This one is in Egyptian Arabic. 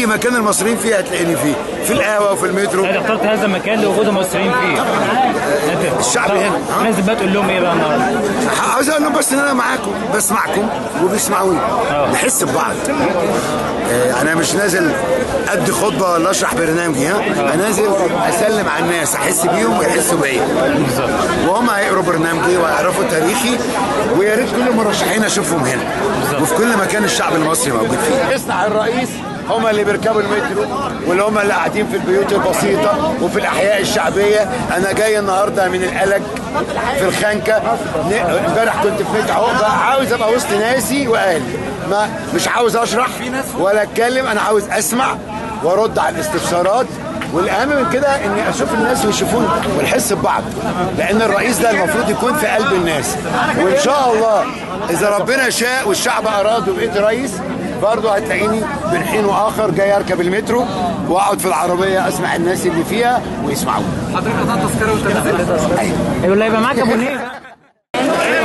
مكان المصريين فيه هتلاقيني فيه في القهوه وفي المترو انت اخترت هذا المكان لوجود المصريين فيه انت الشعب طب هنا. لازم بقى تقول لهم ايه بقى النهارده عاوز اقول لهم بس ان انا معاكم بسمعكم وبيسمعوني آه. نحس ببعض آه، انا مش نازل ادي خطبه ولا اشرح برنامجي ها انا نازل اسلم على الناس احس بيهم ويحسوا بيا بالظبط وهم هيقروا برنامجي ويعرفوا تاريخي ويا ريت كل المرشحين اشوفهم هنا وفي كل مكان الشعب المصري موجود فيه يصنع الرئيس هم اللي بيركبوا المترو واللي هم اللي قاعدين في البيوت البسيطة وفي الأحياء الشعبية أنا جاي النهاردة من القلق في الخنكة ن- امبارح كنت في ميت عقبة عاوز أبقى وسط ناسي وأهلي ما مش عاوز أشرح ولا أتكلم أنا عاوز أسمع وأرد على الاستفسارات والاهم من كده اني اشوف الناس ويشوفوني ونحس ببعض لان الرئيس ده المفروض يكون في قلب الناس وان شاء الله اذا ربنا شاء والشعب اراد وبقيت رئيس برضه هتلاقيني بين حين واخر جاي اركب المترو واقعد في العربيه اسمع الناس اللي فيها ويسمعوني حضرتك قطعت تذكره وانت نازل ايوه اللي هيبقى معاك ابو نيل